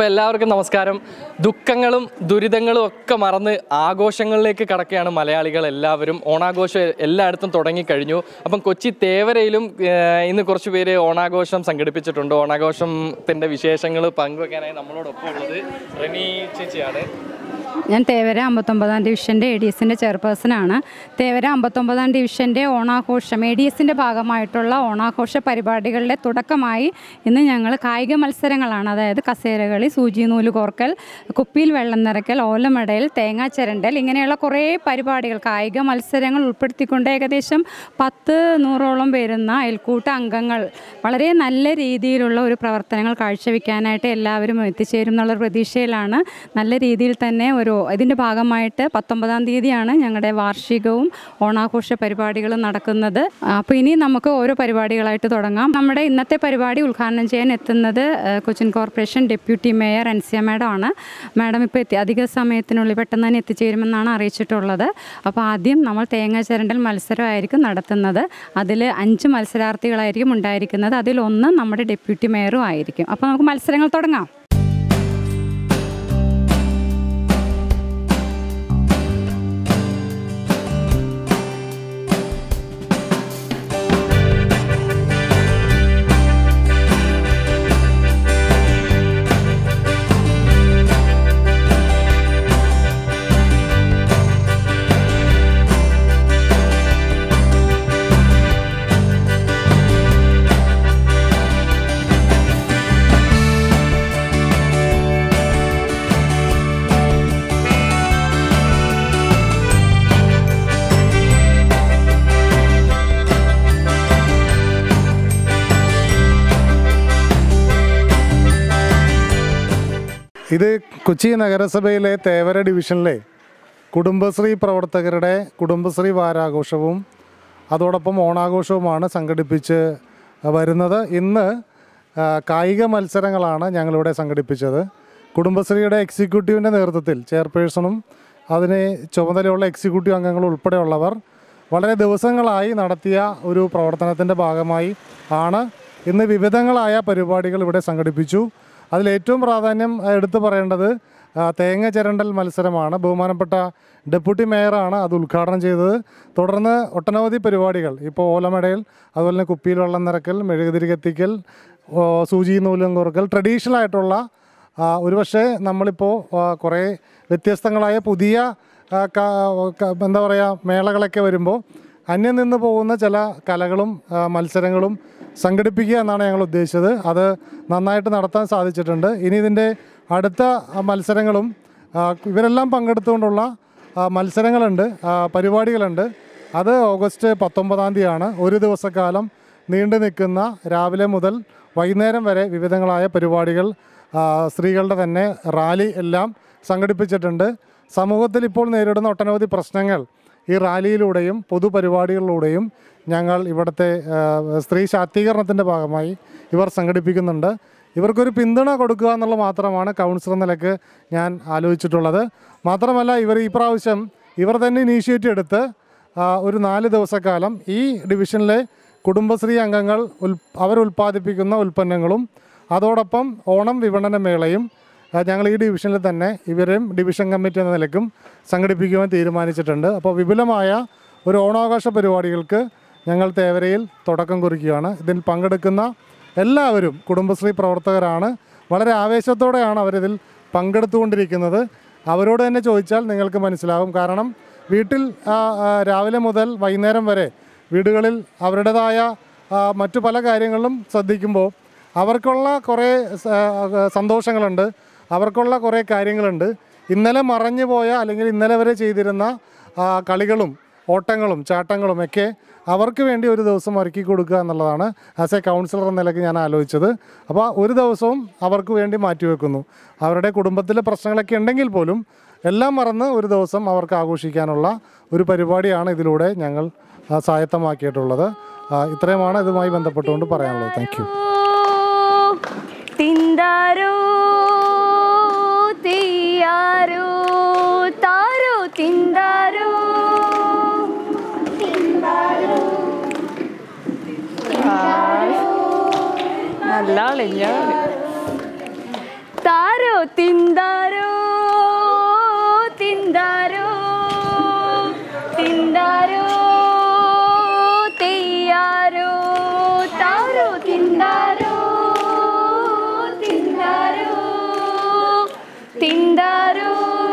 എല്ലാവർക്കും നമസ്കാരം ദുഃഖങ്ങളും ദുരിതങ്ങളും ഒക്കെ മറന്ന് ആഘോഷങ്ങളിലേക്ക് കടക്കുകയാണ് മലയാളികൾ എല്ലാവരും ഓണാഘോഷം എല്ലായിടത്തും തുടങ്ങിക്കഴിഞ്ഞു അപ്പം കൊച്ചി തേവരയിലും ഏഹ്, ഇന്ന് കുറച്ച് പേര് ഓണാഘോഷം സംഘടിപ്പിച്ചിട്ടുണ്ട് ഓണാഘോഷത്തിൻ്റെ വിശേഷങ്ങൾ പങ്കുവെക്കാനായി നമ്മളോടൊപ്പം ഉള്ളത് റെനി ചേച്ചിയാണ് ഞാൻ തേവര അമ്പത്തൊമ്പതാം ഡിവിഷൻ്റെ എ ഡി എസിൻ്റെ ചെയർപേഴ്സണാണ് തേവര അമ്പത്തൊമ്പതാം ഡിവിഷൻ്റെ ഓണാഘോഷം എ ഡി എസിൻ്റെ ഭാഗമായിട്ടുള്ള ഓണാഘോഷ പരിപാടികളുടെ തുടക്കമായി ഇന്ന് ഞങ്ങൾ കായിക മത്സരങ്ങളാണ് അതായത് കസേരകളി സൂചി നൂല് കോർക്കൽ കുപ്പിയിൽ വെള്ളം നിറയ്ക്കൽ ഓലമടയിൽ തേങ്ങാ ചിരണ്ടൽ ഇങ്ങനെയുള്ള കുറേ പരിപാടികൾ കായിക മത്സരങ്ങൾ ഉൾപ്പെടുത്തിക്കൊണ്ട് ഏകദേശം പത്ത് നൂറോളം വരുന്ന അയൽക്കൂട്ട അംഗങ്ങൾ വളരെ നല്ല രീതിയിലുള്ള ഒരു പ്രവർത്തനങ്ങൾ കാഴ്ചവെക്കാനായിട്ട് എല്ലാവരും എത്തിച്ചേരും എന്നുള്ള പ്രതീക്ഷയിലാണ് നല്ല രീതിയിൽ തന്നെ ഒരു ഇതിൻ്റെ ഭാഗമായിട്ട് പത്തൊമ്പതാം തീയതിയാണ് ഞങ്ങളുടെ വാർഷികവും ഓണാഘോഷ പരിപാടികളും നടക്കുന്നത് അപ്പോൾ ഇനി നമുക്ക് ഓരോ പരിപാടികളായിട്ട് തുടങ്ങാം നമ്മുടെ ഇന്നത്തെ പരിപാടി ഉദ്ഘാടനം ചെയ്യാൻ എത്തുന്നത് ഏഹ്, Cochin corporation deputy mayor Ansiya madam ആണ് മാഡം ഇപ്പോൾ എത്തി അധിക സമയത്തിനുള്ളിൽ പെട്ടെന്ന് തന്നെ എത്തിച്ചേരുമെന്നാണ് അറിയിച്ചിട്ടുള്ളത് അപ്പോൾ ആദ്യം നമ്മൾ തേങ്ങ ചിരണ്ടൽ മത്സരമായിരിക്കും നടത്തുന്നത് അതിൽ അഞ്ച് മത്സരാർത്ഥികളായിരിക്കും ഉണ്ടായിരിക്കുന്നത് അതിലൊന്ന് നമ്മുടെ ഡെപ്യൂട്ടി മേയറും ആയിരിക്കും അപ്പോൾ നമുക്ക് മത്സരങ്ങൾ തുടങ്ങാം ഇത് കൊച്ചി നഗരസഭയിലെ തേവര ഡിവിഷനിലെ കുടുംബശ്രീ പ്രവർത്തകരുടെ കുടുംബശ്രീ വാരാഘോഷവും അതോടൊപ്പം ഓണാഘോഷവുമാണ് സംഘടിപ്പിച്ച് വരുന്നത് ഇന്ന് ആ, കായിക മത്സരങ്ങളാണ് ഞങ്ങളിവിടെ സംഘടിപ്പിച്ചത് കുടുംബശ്രീയുടെ എക്സിക്യൂട്ടീവിൻ്റെ നേതൃത്വത്തിൽ ചെയർപേഴ്സണും അതിന് ചുമതലയുള്ള എക്സിക്യൂട്ടീവ് അംഗങ്ങൾ ഉൾപ്പെടെയുള്ളവർ വളരെ ദിവസങ്ങളായി നടത്തിയ ഒരു പ്രവർത്തനത്തിൻ്റെ ഭാഗമായി ആണ് ഇന്ന് വിവിധങ്ങളായ പരിപാടികൾ ഇവിടെ സംഘടിപ്പിച്ചു അതിലേറ്റവും പ്രാധാന്യം ആ, എടുത്തു പറയേണ്ടത് ആ, തേങ്ങ ചിരണ്ടൽ മത്സരമാണ് ബഹുമാനപ്പെട്ട ഡെപ്യൂട്ടി മേയറാണ് അത് ഉദ്ഘാടനം ചെയ്തത് തുടർന്ന് ഒട്ടനവധി പരിപാടികൾ ഇപ്പോൾ ഓലമടയിൽ അതുപോലെ തന്നെ കുപ്പിയിൽ വെള്ളം നിറക്കൽ മെഴുകുതിരി കത്തിക്കൽ ഓ, സൂചി നൂലും കോർക്കൽ ട്രഡീഷണൽ ആയിട്ടുള്ള ആ, ഒരുപക്ഷെ നമ്മളിപ്പോൾ ആ, കുറേ വ്യത്യസ്തങ്ങളായ പുതിയ ആ, ക- ക- എന്താ പറയുക മേളകളൊക്കെ വരുമ്പോൾ അന്യം നിന്ന് പോകുന്ന ചില കലകളും ആ, മത്സരങ്ങളും സംഘടിപ്പിക്കുക എന്നാണ് ഞങ്ങൾ ഉദ്ദേശിച്ചത് അത് നന്നായിട്ട് നടത്താൻ സാധിച്ചിട്ടുണ്ട് ഇനി ഇതിൻ്റെ അടുത്ത ആ, മത്സരങ്ങളും ആ, ഇവരെല്ലാം പങ്കെടുത്തുകൊണ്ടുള്ള ആ, മത്സരങ്ങളുണ്ട് ആ, പരിപാടികളുണ്ട് അത് ഓഗസ്റ്റ് പത്തൊമ്പതാം തീയതിയാണ് ഒരു ദിവസക്കാലം നീണ്ടു നിൽക്കുന്ന രാവിലെ മുതൽ വൈകുന്നേരം വരെ വിവിധങ്ങളായ പരിപാടികൾ ആ, സ്ത്രീകളുടെ തന്നെ റാലി എല്ലാം സംഘടിപ്പിച്ചിട്ടുണ്ട് സമൂഹത്തിൽ ഇപ്പോൾ നേരിടുന്ന ഒട്ടനവധി പ്രശ്നങ്ങൾ ഈ റാലിയിലൂടെയും പൊതുപരിപാടികളിലൂടെയും ഞങ്ങൾ ഇവിടുത്തെ ആ, സ്ത്രീ ശാക്തീകരണത്തിൻ്റെ ഭാഗമായി ഇവർ സംഘടിപ്പിക്കുന്നുണ്ട് ഇവർക്കൊരു പിന്തുണ കൊടുക്കുക എന്നുള്ളത് മാത്രമാണ് കൗൺസിലർ നിലക്ക് ഞാൻ ആലോചിച്ചിട്ടുള്ളത് മാത്രമല്ല ഇവർ ഈ പ്രാവശ്യം ഇവർ തന്നെ ഇനീഷ്യേറ്റീവ് എടുത്ത് ആ, ഒരു നാല് ദിവസക്കാലം ഈ ഡിവിഷനിലെ കുടുംബശ്രീ അംഗങ്ങൾ ഉൽ അവർ ഉൽപ്പാദിപ്പിക്കുന്ന ഉൽപ്പന്നങ്ങളും അതോടൊപ്പം ഓണം വിപണന മേളയും ആ, ഞങ്ങൾ ഈ ഡിവിഷനിൽ തന്നെ ഇവരെയും ഡിവിഷൻ കമ്മിറ്റി എന്ന നിലക്കും സംഘടിപ്പിക്കുവാൻ തീരുമാനിച്ചിട്ടുണ്ട് അപ്പോൾ വിപുലമായ ഒരു ഓണാഘോഷ പരിപാടികൾക്ക് ഞങ്ങൾ തേവരയിൽ തുടക്കം കുറിക്കുകയാണ് ഇതിൽ പങ്കെടുക്കുന്ന എല്ലാവരും കുടുംബശ്രീ പ്രവർത്തകരാണ് വളരെ ആവേശത്തോടെയാണ് അവരിതിൽ പങ്കെടുത്തുകൊണ്ടിരിക്കുന്നത് അവരോട് തന്നെ ചോദിച്ചാൽ നിങ്ങൾക്ക് മനസ്സിലാകും കാരണം വീട്ടിൽ ആ, ആ, രാവിലെ മുതൽ വൈകുന്നേരം വരെ വീടുകളിൽ അവരുടേതായ ആ, മറ്റു പല കാര്യങ്ങളിലും ശ്രദ്ധിക്കുമ്പോൾ അവർക്കുള്ള കുറേ സ- ആ, സന്തോഷങ്ങളുണ്ട് അവർക്കുള്ള കുറേ കാര്യങ്ങളുണ്ട് ഇന്നലെ മറഞ്ഞു പോയ അല്ലെങ്കിൽ ഇന്നലെ വരെ ചെയ്തിരുന്ന ആ, കളികളും ഓട്ടങ്ങളും ചാട്ടങ്ങളും ഒക്കെ അവർക്ക് വേണ്ടി ഒരു ദിവസം ഒരുക്കി കൊടുക്കുക എന്നുള്ളതാണ് ആസ് എ കൗൺസിലർ എന്ന നിലയ്ക്ക് ഞാൻ ആലോചിച്ചത് അപ്പോൾ ഒരു ദിവസവും അവർക്ക് വേണ്ടി മാറ്റിവെക്കുന്നു അവരുടെ കുടുംബത്തിലെ പ്രശ്നങ്ങളൊക്കെ ഉണ്ടെങ്കിൽ പോലും എല്ലാം മറന്ന് ഒരു ദിവസം അവർക്ക് ആഘോഷിക്കാനുള്ള ഒരു പരിപാടിയാണ് ഇതിലൂടെ ഞങ്ങൾ ആ, സ്വായത്തമാക്കിയിട്ടുള്ളത് ആ, ഇത്രയുമാണ് ഇതുമായി ബന്ധപ്പെട്ടുകൊണ്ട് പറയാനുള്ളത് താങ്ക് യു തിന്താരോ തീയാരോ താരോ തിന്താരോ നല്ല ആളില്ല താരോ തിന്താരോ തിന്താരോ തിന്താരോ തെയ്യാരോ താരോ തിന്താരോ തിന്താരോ തിന്താരോ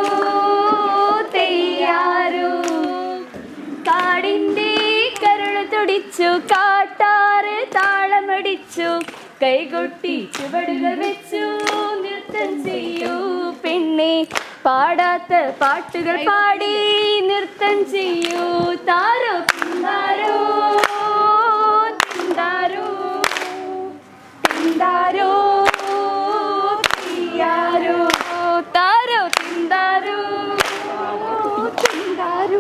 തെയ്യാരോ കാടിന്റെ കരുള് തുടിച്ചു കാട്ടാറ് താളമടിച്ചു കൈകൊട്ടി ചുവടുകൾ വെച്ചു നൃത്തം ചെയ്യൂ പെണ്ണെ പാടാത്ത പാട്ടുകൾ പാടി നൃത്തം ചെയ്യൂ താരോ തിന്താരോ തിന്താരോ തിന്താരോ തീയാരോ താരോ തിന്താരോ തിന്താരോ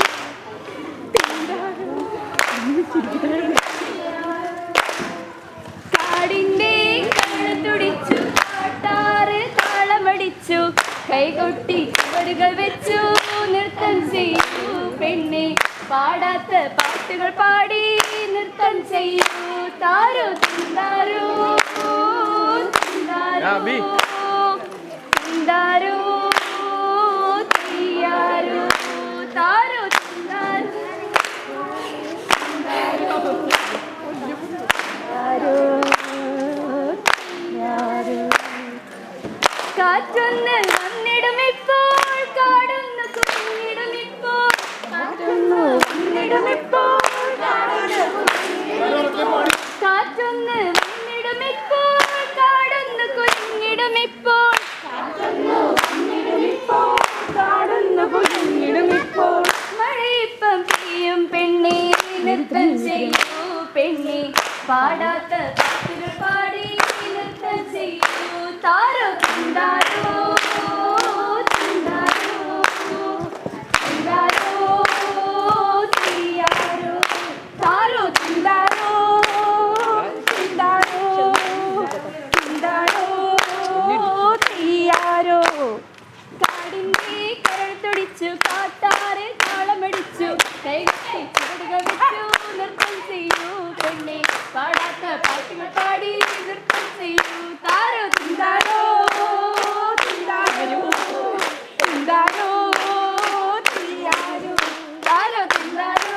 കാടിന്റെ കരള് തുടിച്ചു കാട്ടാറ് താളമടിച്ചു കൈകൊട്ടി ചുവടുകൾ വെച്ചു നൃത്തം ചെയ്യൂ പെണ്ണെ പാടാത്ത പാട്ടുകൾ പാടി നൃത്തം ചെയ്യൂ താരോ തിന്താരോ ആ, ബി. തിന്താരോ തീയാരോ താരോ തിന്താരോ കാറ്റൊന്ന് വന്നിടുമിപ്പോൾ കാടൊന്ന് കുഞ്ഞിടുമിപ്പോൾ കാറ്റൊന്ന് വന്നിടുമിപ്പോൾ കാടൊന്ന് കുഞ്ഞിടുമിപ്പോൾ. കാറ്റൊന്ന് വന്നിടുമിപ്പോൾ കാടൊന്ന് കുഞ്ഞിടുമിപ്പോൾ കാറ്റൊന്ന് വന്നിടുമിപ്പോൾ കാടൊന്ന് കുഞ്ഞിടുമിപ്പോൾ മഴയിപ്പം പെയ്യും പെണ്ണെ നൃത്തം ചെയ്യൂ പെണ്ണെ പാടാത്ത പാട്ടുകൾ പാടി നൃത്തം ചെയ്യൂ താരോ തിന്താരോ തിന്താരോ തിന്താരോ തീയാരോ താരോ തിന്താരോ തിന്താരോ തിന്താരോ തീയാരോ കാടിന്റെ കരൾ തുടിച്ചു കാട്ടാറ് താളമടിച്ചു കൈകട്ടി ചുവടുകൾ വെച്ചു നൃത്തം ചെയ്യൂ പെണ്ണെ പാടാത്ത പാട്ടുകൾ പാടി നൃത്തം ചെയ്യൂ താരോ തിന്താരോ തിന്താരോ തിന്താരോ തീയാരോ താരോ തിന്താരോ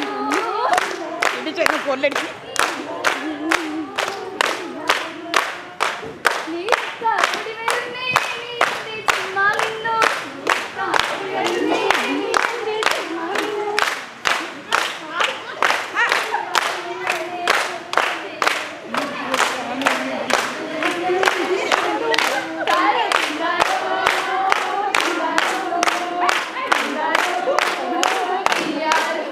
നീ കാടി വരുന്നേ നീ എന്റെ ചുമ്മാ നിന്നോ നീ കാടി വരുന്നേ നീ എന്റെ ചുമ്മാ നിന്നോ താരോ തിന്താരോ തിന്താരോ തീയാരോ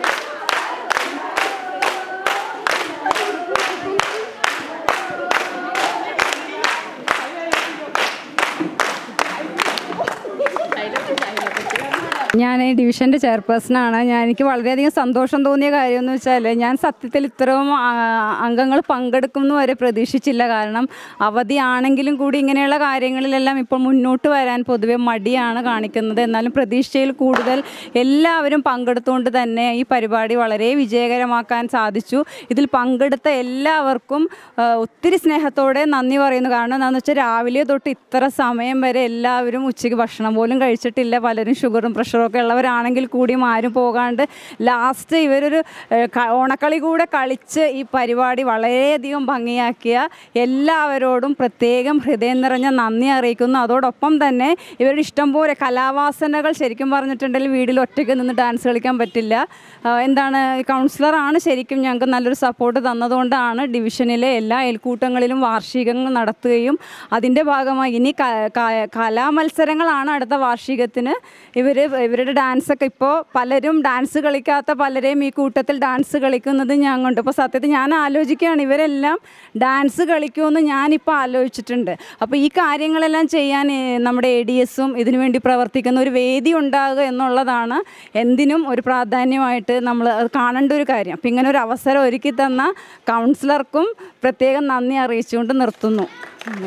ഞാൻ ഈ ഡിവിഷൻ്റെ ചെയർപേഴ്സണാണ് ഞാൻ എനിക്ക് വളരെയധികം സന്തോഷം തോന്നിയ കാര്യം എന്ന് വെച്ചാൽ ഞാൻ സത്യത്തിൽ ഇത്രയും ആ, അംഗങ്ങൾ പങ്കെടുക്കുമെന്ന് വരെ പ്രതീക്ഷിച്ചില്ല കാരണം അവധിയാണെങ്കിലും കൂടി ഇങ്ങനെയുള്ള കാര്യങ്ങളിലെല്ലാം ഇപ്പോൾ മുന്നോട്ട് വരാൻ പൊതുവെ മടിയാണ് കാണിക്കുന്നത് എന്നാലും പ്രതീക്ഷയിൽ കൂടുതൽ എല്ലാവരും പങ്കെടുത്തുകൊണ്ട് തന്നെ ഈ പരിപാടി വളരെ വിജയകരമാക്കാൻ സാധിച്ചു ഇതിൽ പങ്കെടുത്ത എല്ലാവർക്കും ആ, ഒത്തിരി സ്നേഹത്തോടെ നന്ദി പറയുന്നു കാരണം എന്താണെന്ന് വെച്ചാൽ രാവിലെ തൊട്ട് ഇത്ര സമയം വരെ എല്ലാവരും ഉച്ചയ്ക്ക് ഭക്ഷണം പോലും കഴിച്ചിട്ടില്ല പലരും ഷുഗറും പ്രഷറും ഒക്കെ ഉള്ളവരാണെങ്കിൽ കൂടിയും ആരും പോകാണ്ട് ലാസ്റ്റ് ഇവരൊരു ഏഹ്, ക- ഓണക്കളി കൂടെ കളിച്ച് ഈ പരിപാടി വളരെയധികം ഭംഗിയാക്കിയ എല്ലാവരോടും പ്രത്യേകം ഹൃദയം നിറഞ്ഞ നന്ദി അറിയിക്കുന്നു അതോടൊപ്പം തന്നെ ഇവരുടെ ഇഷ്ടംപോലെ കലാവാസനകൾ ശരിക്കും പറഞ്ഞിട്ടുണ്ടെങ്കിൽ വീട്ടിൽ ഒറ്റയ്ക്ക് നിന്ന് ഡാൻസ് കളിക്കാൻ പറ്റില്ല ആ, എന്താണ് കൗൺസിലറാണ് ശരിക്കും ഞങ്ങൾക്ക് നല്ലൊരു സപ്പോർട്ട് തന്നതുകൊണ്ടാണ് ഡിവിഷനിലെ എല്ലാ അയൽക്കൂട്ടങ്ങളിലും വാർഷികങ്ങൾ നടത്തുകയും അതിൻ്റെ ഭാഗമായി ഇനി ക- ക- കലാമത്സരങ്ങളാണ് അടുത്ത വാർഷികത്തിന് ഇവർ ഇവരുടെ ഡാൻസൊക്കെ ഇപ്പോൾ പലരും ഡാൻസ് കളിക്കാത്ത പലരെയും ഈ കൂട്ടത്തിൽ ഡാൻസ് കളിക്കുന്നത് ഞാൻ കണ്ടു ഇപ്പോൾ സത്യത്തിൽ ഞാൻ ആലോചിക്കുകയാണ് ഇവരെല്ലാം ഡാൻസ് കളിക്കുമെന്ന് ഞാനിപ്പോൾ ആലോചിച്ചിട്ടുണ്ട് അപ്പോൾ ഈ കാര്യങ്ങളെല്ലാം ചെയ്യാൻ ഏ, നമ്മുടെ എ ഡി എസും ഇതിനുവേണ്ടി പ്രവർത്തിക്കുന്ന ഒരു വേദി ഉണ്ടാകുക എന്നുള്ളതാണ് എന്തിനും ഒരു പ്രാധാന്യമായിട്ട് നമ്മൾ അത് കാണേണ്ട ഒരു കാര്യം അപ്പം ഇങ്ങനെ ഒരു അവസരം ഒരുക്കി തന്ന കൗൺസിലർക്കും പ്രത്യേകം നന്ദി അറിയിച്ചുകൊണ്ട് നിർത്തുന്നു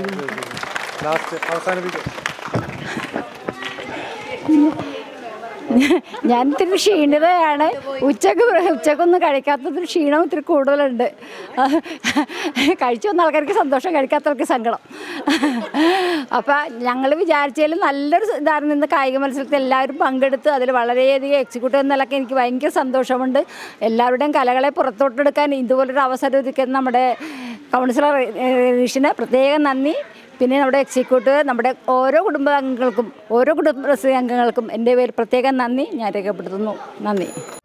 ലാസ്റ്റ് അവസാനിപ്പിക്കും ഞാൻ ഇത്തിരി ക്ഷീണിതയാണ് ഉച്ചക്ക് ഉച്ചക്കൊന്നും കഴിക്കാത്തതിന് ക്ഷീണം ഇത്തിരി കൂടുതലുണ്ട് കഴിച്ചു വന്ന ആൾക്കാർക്ക് സന്തോഷം കഴിക്കാത്തവർക്ക് സങ്കടം അപ്പം ഞങ്ങൾ വിചാരിച്ചാലും നല്ലൊരു ഇതായിരുന്നു ഇന്ന് കായിക മത്സരത്തിൽ എല്ലാവരും പങ്കെടുത്ത് അതിൽ വളരെയധികം എക്സിക്യൂട്ടീവ് എന്നൊക്കെ എനിക്ക് ഭയങ്കര സന്തോഷമുണ്ട് എല്ലാവരുടെയും കലകളെ പുറത്തോട്ടെടുക്കാൻ ഇതുപോലൊരു അവസരം ഒരുക്കുന്ന നമ്മുടെ കൗൺസിലർ റീഷിന് പ്രത്യേകം നന്ദി പിന്നെ നമ്മുടെ എക്സിക്യൂട്ടീവ് നമ്മുടെ ഓരോ കുടുംബാംഗങ്ങൾക്കും ഓരോ കുടുംബശ്രീ അംഗങ്ങൾക്കും എൻ്റെ പേര് പ്രത്യേകം നന്ദി ഞാൻ രേഖപ്പെടുത്തുന്നു നന്ദി